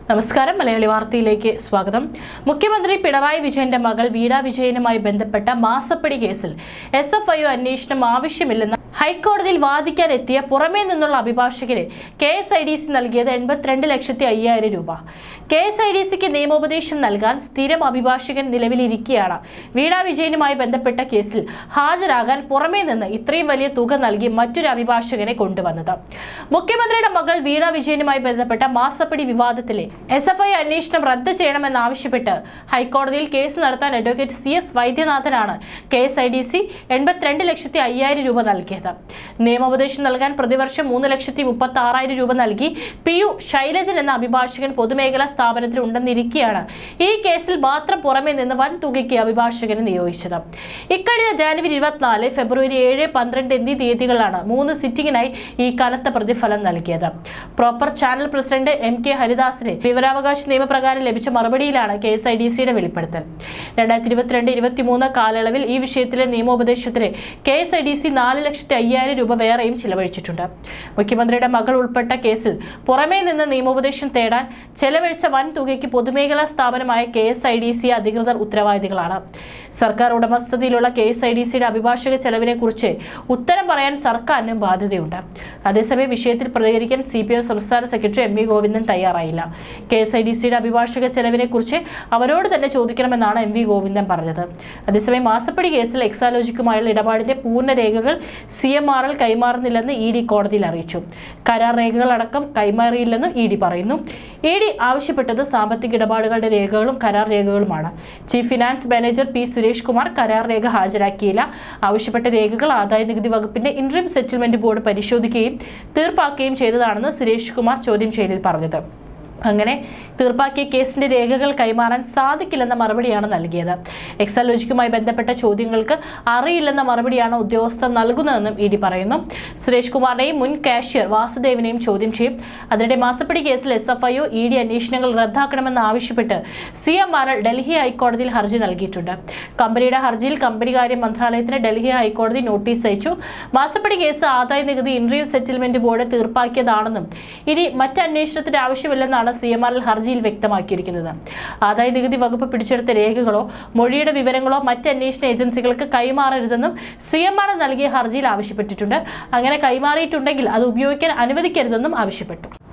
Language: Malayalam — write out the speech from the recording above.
നമസ്കാരം മലയാളി വാർത്തയിലേക്ക് സ്വാഗതം മുഖ്യമന്ത്രി പിണറായി വിജയന്റെ മകൾ വീണ വിജയനുമായി ബന്ധപ്പെട്ട മാസപ്പടി കേസിൽ എസ് എഫ് ഐ അന്വേഷണം ആവശ്യമില്ലെന്ന് ഹൈക്കോടതിയിൽ വാദിക്കാൻ എത്തിയ പുറമേ നിന്നുള്ള അഭിഭാഷകന് K S I D C നൽകിയത് എൺപത്തിരണ്ട് ലക്ഷത്തി അയ്യായിരം രൂപ കെ എസ് ഐ ഡി സിക്ക് നിയമോപദേശം നൽകാൻ സ്ഥിരം അഭിഭാഷകൻ നിലവിലിരിക്കെയാണ് വീണ വിജയനുമായി ബന്ധപ്പെട്ട കേസിൽ ഹാജരാകാൻ പുറമേ നിന്ന് ഇത്രയും വലിയ തുക നൽകി മറ്റൊരു അഭിഭാഷകനെ കൊണ്ടുവന്നത് മുഖ്യമന്ത്രിയുടെ മകൾ വീണ വിജയനുമായി ബന്ധപ്പെട്ട മാസപ്പടി വിവാദത്തിലെ എസ് എഫ് ഐ അന്വേഷണം റദ്ദ് ചെയ്യണമെന്നാവശ്യപ്പെട്ട് ഹൈക്കോടതിയിൽ കേസ് നടത്താൻ അഡ്വക്കേറ്റ് സി എസ് വൈദ്യനാഥനാണ് K S I D C എൺപത്തിരണ്ട് ലക്ഷത്തി അയ്യായിരം രൂപ നൽകിയത് നിയമോപദേശം നൽകാൻ പ്രതിവർഷം മൂന്ന് ലക്ഷത്തി മുപ്പത്തി ആറായിരം രൂപ നൽകി പി യു ശൈലജൻ എന്ന അഭിഭാഷകൻ പൊതുമേഖലാ സ്ഥാപനത്തിൽ ഉണ്ടെന്നിരിക്കെയാണ് ഈ കേസിൽ മാത്രം പുറമെ നിന്ന് വൻ തുകയ്ക്ക് അഭിഭാഷകനെ നിയോഗിച്ചത് ഇക്കഴിഞ്ഞ ജാനുവരി ഇരുപത്തിനാല് ഫെബ്രുവരി ഏഴ് പന്ത്രണ്ട് എന്നീ തീയതികളാണ് മൂന്ന് സിറ്റിംഗിനായി ഈ കനത്ത പ്രതിഫലം നൽകിയത് proper channel president M K ഹരിദാസിന് വിവരാവകാശ നിയമപ്രകാരം ലഭിച്ച മറുപടിയിലാണ് കെ എസ് ഐ ഡി സിയുടെ വെളിപ്പെടുത്തൽ രണ്ടായിരത്തി ഇരുപത്തിരണ്ട് ഇരുപത്തിമൂന്ന് കാലയളവിൽ ഈ വിഷയത്തിലെ നിയമോപദേശത്തിന് K S I D C നാല് ലക്ഷത്തി അയ്യായിരം രൂപ വേറെയും ചിലവഴിച്ചിട്ടുണ്ട് മുഖ്യമന്ത്രിയുടെ മകൾ ഉൾപ്പെട്ട കേസിൽ പുറമേ നിന്ന് നിയമോപദേശം തേടാൻ ചെലവഴിച്ച വൻ തുകയ്ക്ക് പൊതുമേഖലാ സ്ഥാപനമായ K S I D C അധികൃതർ ഉത്തരവാദികളാണ് സർക്കാർ ഉടമസ്ഥതയിലുള്ള കെ എസ് ഐ ഡി സിയുടെ അഭിഭാഷക ചെലവിനെ കുറിച്ച് ഉത്തരം പറയാൻ സർക്കാരിനും ബാധ്യതയുണ്ട് അതേസമയം വിഷയത്തിൽ പ്രതികരിക്കാൻ സി പി എം സംസ്ഥാന സെക്രട്ടറി എം വി ഗോവിന്ദൻ തയ്യാറായില്ല കെ എസ് ഐ ഡി സിയുടെ അഭിഭാഷക ചെലവിനെ കുറിച്ച് അവരോട് തന്നെ ചോദിക്കണമെന്നാണ് എം വി ഗോവിന്ദൻ പറഞ്ഞത് അതേസമയം മാസപ്പടി കേസിൽ എക്സാലോജിക്കുമായുള്ള ഇടപാടിന്റെ പൂർണ്ണ രേഖകൾ സി എം ആർ എൽ കൈമാറുന്നില്ലെന്ന് ഇ ഡി കോടതിയിൽ അറിയിച്ചു കരാർ രേഖകൾ അടക്കം കൈമാറിയില്ലെന്നും ഇ ഡി പറയുന്നു ഇ ഡി ആവശ്യപ്പെട്ടത് സാമ്പത്തിക ഇടപാടുകളുടെ രേഖകളും കരാർ രേഖകളുമാണ് chief finance manager P Suresh Kumar കരാർ രേഖ ഹാജരാക്കിയില്ല ആവശ്യപ്പെട്ട രേഖകൾ ആദായ നികുതി വകുപ്പിന്റെ ഇൻട്രീം സെറ്റിൽമെന്റ് ബോർഡ് പരിശോധിക്കുകയും തീർപ്പാക്കുകയും ചെയ്തതാണെന്ന് സുരേഷ് കുമാർ ചോദ്യം ചെയ്യലിൽ പറഞ്ഞത് അങ്ങനെ തീർപ്പാക്കിയ കേസിന്റെ രേഖകൾ കൈമാറാൻ സാധിക്കില്ലെന്ന മറുപടിയാണ് നൽകിയത് എക്സാലോജിക്കുമായി ബന്ധപ്പെട്ട ചോദ്യങ്ങൾക്ക് അറിയില്ലെന്ന മറുപടിയാണ് ഉദ്യോഗസ്ഥർ നൽകുന്നതെന്നും ഇ ഡി പറയുന്നു സുരേഷ് കുമാറിനെയും മുൻ കാഷ്യർ വാസുദേവിനെയും ചോദ്യം ചെയ്യും അതിനിടെ മാസപ്പടി കേസിൽ S F I O E D അന്വേഷണങ്ങൾ റദ്ദാക്കണമെന്ന് ആവശ്യപ്പെട്ട് C M R L Delhi ഹൈക്കോടതിയിൽ ഹർജി നൽകിയിട്ടുണ്ട് കമ്പനിയുടെ ഹർജിയിൽ കമ്പനികാര്യ മന്ത്രാലയത്തിന് ഡൽഹി ഹൈക്കോടതി നോട്ടീസ് അയച്ചു മാസപ്പടി കേസ് ആദായ നികുതി ഇൻട്രീം സെറ്റിൽമെന്റ് ബോർഡ് തീർപ്പാക്കിയതാണെന്നും ഇനി മറ്റ് അന്വേഷണത്തിന്റെ ആവശ്യമില്ലെന്നാണ് സി എം ആർ എൽ ഹർജിയിൽ വ്യക്തമാക്കിയിരിക്കുന്നത് ആദായ നികുതി വകുപ്പ് പിടിച്ചെടുത്ത രേഖകളോ മൊഴിയുടെ വിവരങ്ങളോ മറ്റ് അന്വേഷണ ഏജൻസികൾക്ക് കൈമാറരുതെന്നും സി എം ആർ എൽ നൽകിയ ഹർജിയിൽ ആവശ്യപ്പെട്ടിട്ടുണ്ട് അങ്ങനെ കൈമാറിയിട്ടുണ്ടെങ്കിൽ അത് ഉപയോഗിക്കാൻ അനുവദിക്കരുതെന്നും ആവശ്യപ്പെട്ടു